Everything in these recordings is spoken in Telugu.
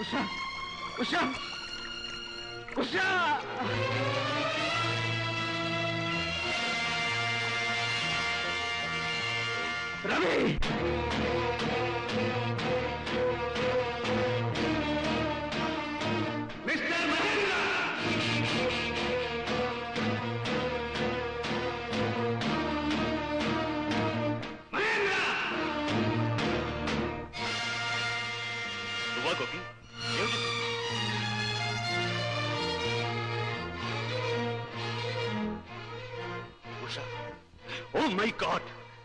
ఉషా ఉషా ఉషా రవి మిస్టర్ మహేంద్ర మహేంద్ర నువ్వా గోపి ఏమిటి ఉషా ఓ మై గాడ్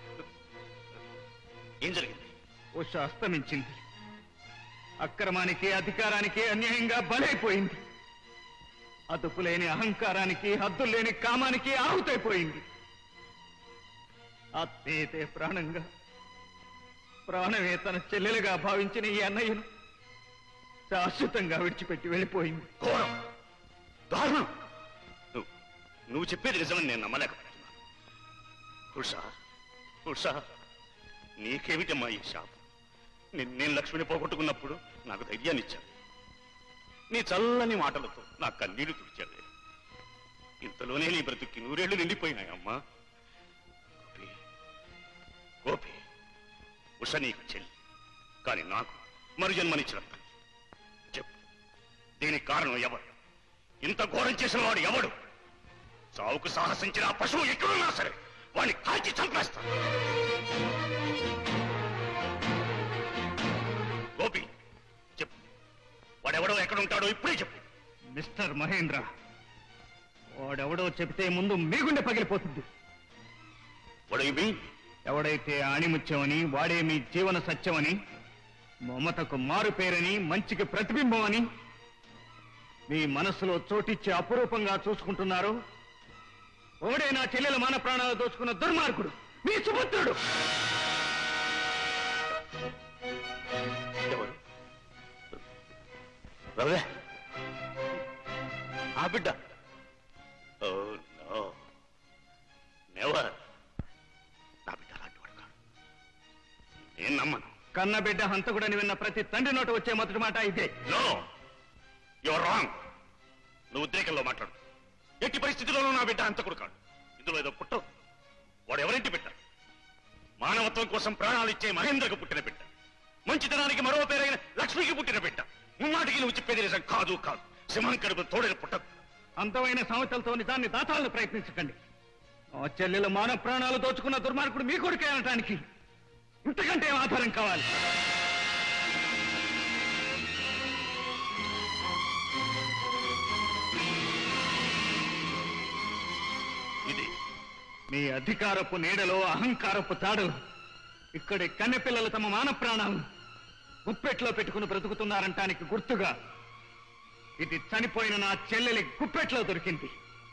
ఏం జరిగింది ఉష అస్తమించింది అక్రమానికి అధికారానికి అన్యాయంగా బలైపోయింది అదుపులేని అహంకారానికి హద్దులేని కామానికి ఆహుతైపోయింది ఆత్మీయతే ప్రాణంగా ప్రాణమే తన చెల్లెలుగా భావించిన ఈ అన్నయ్యను శాశ్వతంగా విడిచిపెట్టి వెళ్ళిపోయింది ఘోరం దారుణం నువ్వు నువ్వు చెప్పేది నిజమని నేను నమ్మలేకపోతున్నాను ఉషా ఉషా నీకేమిటమ్మా ఈ శాపం నే- నేను లక్ష్మిని పోగొట్టుకున్నప్పుడు నాకు ధైర్యాన్ని ఇచ్చావు నీ చల్లని మాటలతో నా కన్నీళ్లు తుడిచావే ఇంతలోనే నీ బ్రతుక్కి నూరేళ్లు నిండిపోయినాయమ్మా గోపి గోపి ఉష నీకు చెల్లి కానీ నాకు మరు జన్మనిచ్చిన తల్లి చెప్పు దీనికి కారణం ఎవరు ఇంత ఘోరం చేసిన వాడు ఎవడు చావుకు సాహసించిన ఆ పశువు ఎక్కడున్నా సరే వాడిని కాల్చి చంపేస్తాను గోపి చెప్పు వాడెవడో ఎక్కడుంటాడో ఇప్పుడే చెప్పు మిస్టర్ మహేంద్ర వాడెవడో చెబితే ముందు మీ గుండె పగిలిపోతుంది వాడు మీ ఎవడైతే ఆణిముత్యమని వాడే మీ జీవన సత్యమని మమతకు మారు పేరని మంచికి ప్రతిబింబం అని మీ మనసులో చోటిచ్చి అపురూపంగా చూసుకుంటున్నారు ఓడే నా చెల్లెల మాన ప్రాణాలు దోచుకున్న దుర్మార్గుడు మీ సుపుత్రుడు ఎవరు రవే ఆ బిడ్డ ఓ నో నెవర్ నా బిడ్డ అలాంటి వాడు కాడు నేను నమ్మను కన్నబిడ్డ హంతకుడని విన్న ప్రతి తండ్రి నోట వచ్చే మొదటి మాట ఇదే నో యువర్ రాంగ్ నువ్వు ఉద్రేకంలో మాట్లాడు ఎట్టి పరిస్థితుల్లోనూ నా బిడ్డ అంతకుడు కాడు ఇందులో ఏదో పుట్టవు వాడు ఎవరింటి బిడ్డ మానవత్వం కోసం ప్రాణాలు ఇచ్చే మహేంద్రకు పుట్టిన బిడ్డ మంచితనానికి మరో పేరైన లక్ష్మికి పుట్టిన బిడ్డ ముమ్మాటికి నువ్వు చెప్పేది నిజం కాదు కాదు సింహం కడుపు తోడేలు పుట్టదు అంతమైన సమస్యలతో నిజాన్ని దాచాలని ప్రయత్నించకండి ఆ చెల్లెల మాన ప్రాణాలు దోచుకున్న దుర్మార్గుడు మీ కొడుకే అనటానికి ఇంతకంటే ఏం ఆధారం కావాలి ఇది మీ అధికారపు నీడలో అహంకారపు తాడు ఇక్కడి కన్నెపిల్లలు తమ మాన ప్రాణాలను గుప్పెట్లో పెట్టుకుని బ్రతుకుతున్నారంటానికి గుర్తుగా ఇది చనిపోయిన నా చెల్లెలి గుప్పెట్లో దొరికింది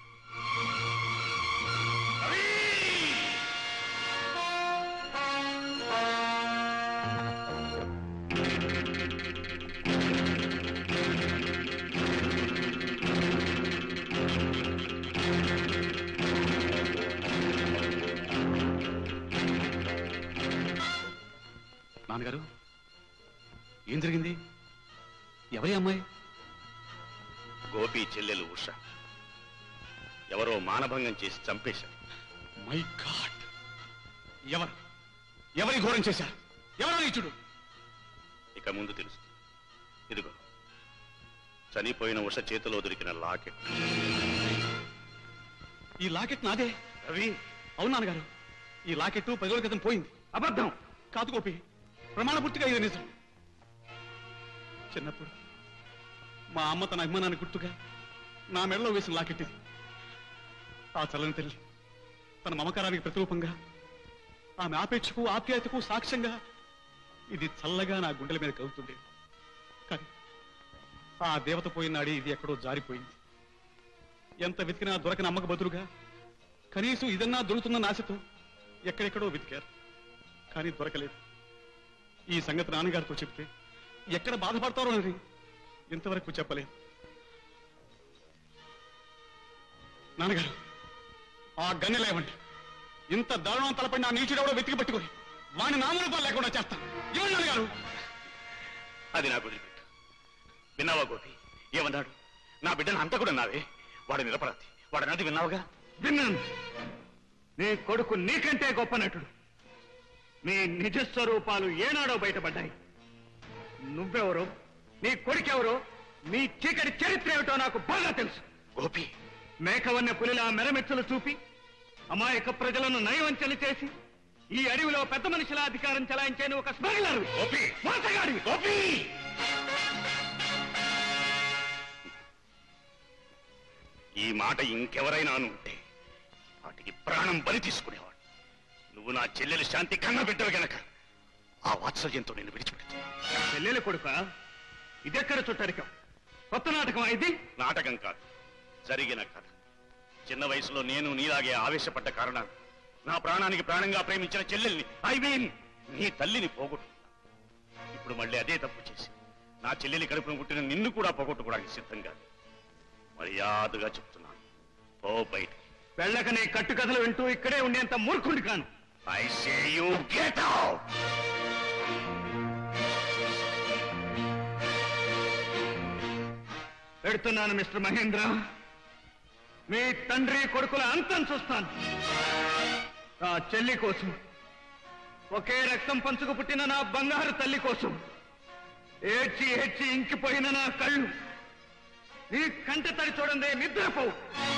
నాన్నగారు ఏం జరిగింది ఎవరి అమ్మాయి గోపి చెల్లెలు ఉష ఎవరో మానభంగం చేసి చంపేశారు మై గాడ్ ఎవరు ఎవరి ఘోరం చేశారు ఎవరో నీచుడు ఇక ముందు తెలుసు ఇదిగో చనిపోయిన ఉష చేతిలో దొరికిన లాకెట్ ఈ లాకెట్ నాదే రవి అవును నాన్నగారు ఈ లాకెట్ పది రోజుల క్రితం పోయింది అబద్ధం కాదు గోపి ప్రమాణపూర్తిగా ఇది నిజం చిన్నప్పుడు మా అమ్మ తన అభిమానాన్ని గుర్తుగా నా మెడలో వేసిన లాకెట్ ఇది ఆ చల్లని తల్లి తన మమకారానికి ప్రతిరూపంగా ఆమె ఆపేక్షకు ఆప్యాయతకు సాక్ష్యంగా ఇది చల్లగా నా గుండెల మీద కలుగుతుంది కానీ ఆ దేవత పోయినాడే ఇది ఎక్కడో జారిపోయింది ఎంత వెతికినా దొరకని అమ్మకు బదులుగా కనీసం ఇదన్నా దొరుకుతుందన్న ఆశతో ఎక్కడెక్కడో వెతికారు కానీ దొరకలేదు ఈ సంగతి నాన్నగారితో చెప్తే ఎక్కడ బాధపడతారో అని ఇంతవరకు చెప్పలేదు నాన్నగారు ఆ గన్నె లేవండి ఇంత దారుణం తలపడి నా నీచుడెవడో వెతికి పట్టుకొని వాని నామరూపాలు లేకుండా చేస్తాను ఇవ్వండి నాన్నగారు అది నాకు వదిలిపెట్టు విన్నావా గోపి ఏమన్నాడు నా బిడ్డను అంత కూడా నావే వాడు నిరపరాధి వాడు నది విన్నావుగా విన్నాను నీ కొడుకు నీకంటే గొప్ప నటుడు నీ నిజ స్వరూపాలు ఏనాడో బయటపడ్డాయి నువ్వెవరో నీ కొడుకెవరో నీ చీకటి చరిత్ర ఏమిటో నాకు బాగా తెలుసు గోపి మేకవన్న పులిలా మెరమెచ్చలు చూపి అమాయక ప్రజలను నయవంచలు చేసి ఈ అడవిలో పెద్ద మనిషిలా అధికారం చెలాయించే ఒక స్మగ్లర్ గోపి మోసగాడివి గోపి ఈ మాట ఇంకెవరైనా ఉంటే వాటికి ప్రాణం బలి తీసుకునేవాడు నువ్వు నా చెల్లెలు శాంతి కన్న బిడ్డవు గనక ఆ వాత్సల్యంతో నేను విడిచిపెడుతున్నా చెల్లెల కొడుక ఇదెక్కడ చుట్టరికం కొత్త నాటకం ఇది నాటకం కాదు జరిగిన కథ చిన్న వయసులో నేను నీలాగే ఆవేశపడ్డ కారణాలు నా ప్రాణానికి ప్రాణంగా ప్రేమించిన చెల్లెల్ని ఐ మీన్ నీ తల్లిని పోగొట్టుకున్నా ఇప్పుడు మళ్ళీ అదే తప్పు చేసి నా చెల్లెలి కడుపును పుట్టిన నిన్ను కూడా పోగొట్టుకోవడానికి సిద్ధంగా లేదు. మర్యాదగా చెప్తున్నాను పో బయట వెళ్ళకనే కట్టుకథలు వింటూ ఇక్కడే ఉండేంత మూర్ఖుడి కాను I say you get out పెడుతున్నాను మిస్టర్ మహేంద్ర మీ తండ్రి కొడుకుల అంతం చూస్తాను ఆ చెల్లి కోసం ఒకే రక్తం పంచుకు పుట్టిన నా బంగారు తల్లి కోసం ఏడ్చి ఏడ్చి ఇంకిపోయిన నా కళ్ళు నీ కంట తడి చూడండి నిద్రపోవు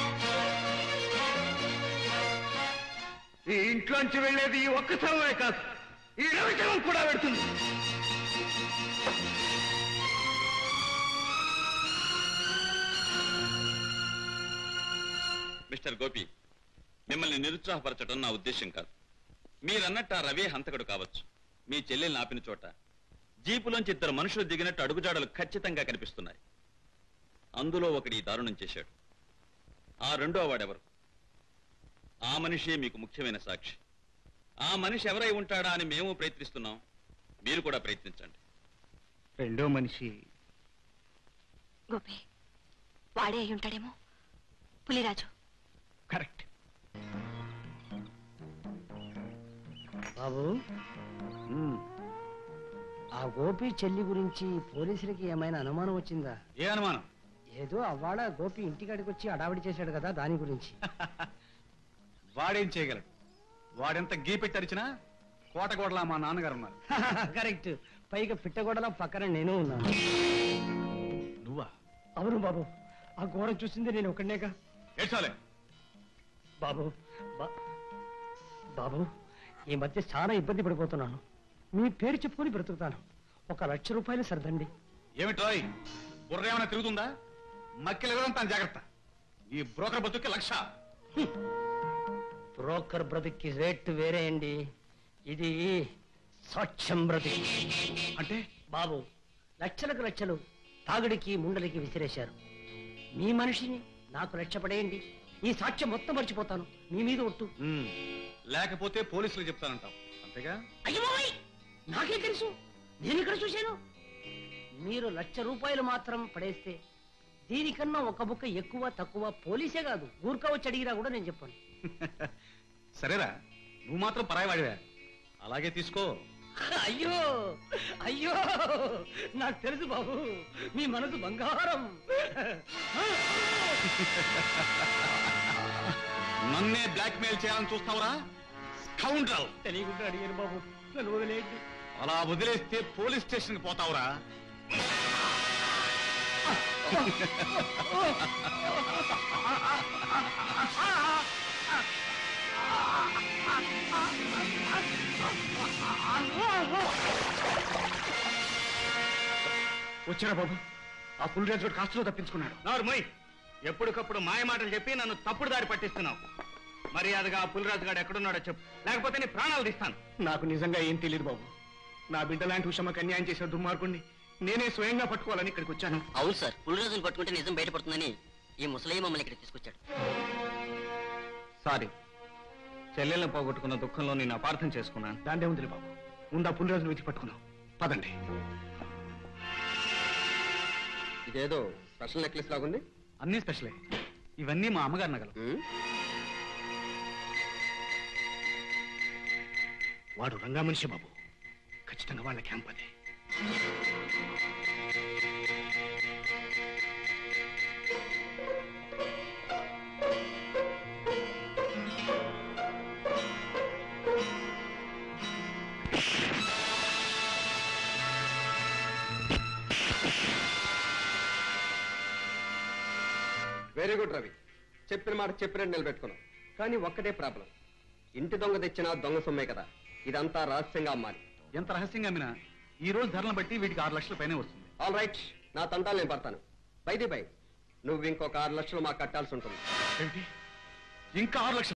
ఈ ఇంట్లోంచి వెళ్ళేది ఈ ఒక్క శవమే కాదు ఈ రవిశవం కూడా పెడుతుంది మిస్టర్ గోపి మిమ్మల్ని నిరుత్సాహపరచడం నా ఉద్దేశం కాదు మీరన్నట్టు ఆ రవే హంతకుడు కావచ్చు మీ చెల్లెల్ని ఆపిన చోట జీపులోంచి ఇద్దరు మనుషులు దిగినట్టు అడుగుజాడలు ఖచ్చితంగా కనిపిస్తున్నాయి అందులో ఒకటి ఈ దారుణం చేశాడు ఆ రెండో వాడెవరు ఆ మనిషే మీకు ముఖ్యమైన సాక్షి ఆ మనిషి ఎవరై ఉంటాడా అని మేము ప్రయత్నిస్తున్నాం మీరు కూడా ప్రయత్నించండి రెండో మనిషి గోపి వాడే అయి ఉంటాడేమో పులిరాజు కరెక్ట్ బాబు ఆ గోపి చెల్లి గురించి పోలీసులకి ఏమైనా అనుమానం వచ్చిందా ఏ అనుమానం ఏదో అవ్వాడ గోపి ఇంటికాడికి వచ్చి అడావిడి చేశాడు కదా దాని గురించి వాడేం చేయగలడు వాడెంత గీ పెట్టి అరిచినా కోటగోడలా మా నాన్నగారు ఉన్నారు కరెక్ట్ పైగా పిట్టగొడల పక్కన నేను ఉన్నాను నువ్వా అవును బాబు ఆ ఘోరం చూసింది నేను ఒకనేగా ఏడ్చాలే బాబు బా- బాబు ఈ మధ్య చాలా ఇబ్బంది పడిపోతున్నాను మీ పేరు చెప్పుకొని బ్రతుకుతాను ఒక లక్ష రూపాయలు సర్దండి ఏమిట్రాయ్ బుర్ర ఏమైనా తిరుగుతుందా మక్కిలు ఎవరంతా జాగ్రత్త ఈ బ్రోకర్ బతుక్కి లక్ష బ్రోకర్ బ్రతుక్కి రేట్ వేరే అండి ఇది సాక్ష్యం బ్రతుకి అంటే బాబు లక్షలకు లక్షలు తాగుడికి ముండలికి విసిరేశారు మీ మనిషిని నాకు లక్ష పడేయండి ఈ సాక్ష్యం మొత్తం మర్చిపోతాను మీ మీద ఒట్టు ఉమ్, లేకపోతే పోలీసులు చెప్తానంటావు అంతేగా అయ్యో బాబోయ్! నాకే తెలుసు నేను ఇక్కడ చూశాను మీరు లక్ష రూపాయలు మాత్రం పడేస్తే దీనికన్నా ఒక బుక్క ఎక్కువ తక్కువ పోలీసే కాదు ఊరుకా వచ్చి అడిగినా కూడా నేను చెప్పాను సరేరా నువ్వు మాత్రం పరాయవాడివే అలాగే తీసుకో అయ్యో అయ్యో నాకు తెలుసు బాబు మీ మనసు బంగారం నన్నే బ్లాక్ మెయిల్ చేయాలని చూస్తావురా స్కౌండ్రల్ తెలియకుండా అడిగాను బాబు నన్ను వదిలేయండి అలా వదిలేస్తే పోలీస్ స్టేషన్ కి పోతావురా వచ్చారా బాబు ఆ పులిరాజు కాస్తులో తప్పించుకున్నాడు నార్మయ్ ఎప్పటికప్పుడు మాయ మాటలు చెప్పి నన్ను తప్పుడు దారి పట్టిస్తున్నావు మర్యాదగా ఆ పులిరాజు గారు ఎక్కడున్నాడో చెప్పు లేకపోతే నీ ప్రాణాలు తీస్తాను నాకు నిజంగా ఏం తెలియదు బాబు నా బిడ్డ లాంటి విషయమకు అన్యాయం చేసిన దుర్మార్గుణ్ణి నేనే స్వయంగా పట్టుకోవాలని ఇక్కడికి వచ్చాను అవును సార్ పులిరాజును పట్టుకుంటే నిజం బయటపడుతుందని ఈ ముసలయ్య మమ్మల్ని ఇక్కడ తీసుకొచ్చాడు సారీ చెల్లెల్ని పోగొట్టుకున్న దుఃఖంలో నేను అపార్థం చేసుకున్నాను దాందే ఉంది బాబు ముందు ఆ పులిరాజును వెతికి పట్టుకున్నాం పదండి ఇదేదో స్పెషల్ నెక్లెస్ లాగుంది అన్ని స్పెషలే ఇవన్నీ మా అమ్మగారి నగలు వాడు రంగా మనిషి బాబు ఖచ్చితంగా వాళ్ళ క్యాంప్ అదే వెరీ గుడ్ రవి చెప్పిన మాట చెప్పినట్టు నిలబెట్టుకున్నావు కానీ ఒక్కటే ప్రాబ్లం ఇంటి దొంగ తెచ్చిన దొంగ సొమ్మే కదా ఇదంతా రహస్యంగా అమ్మాలి ఎంత రహస్యంగా అమ్మినా ఈ రోజు ధరలను బట్టి వీటికి ఆరు లక్షల పైనే వస్తుంది ఆల్ రైట్ నా తంటాలు నేను పడతాను బైది బై నువ్వు ఇంకొక ఆరు లక్షలు మాకు కట్టాల్సి ఉంటుంది ఏమిటి ఇంకా ఆరు లక్షలు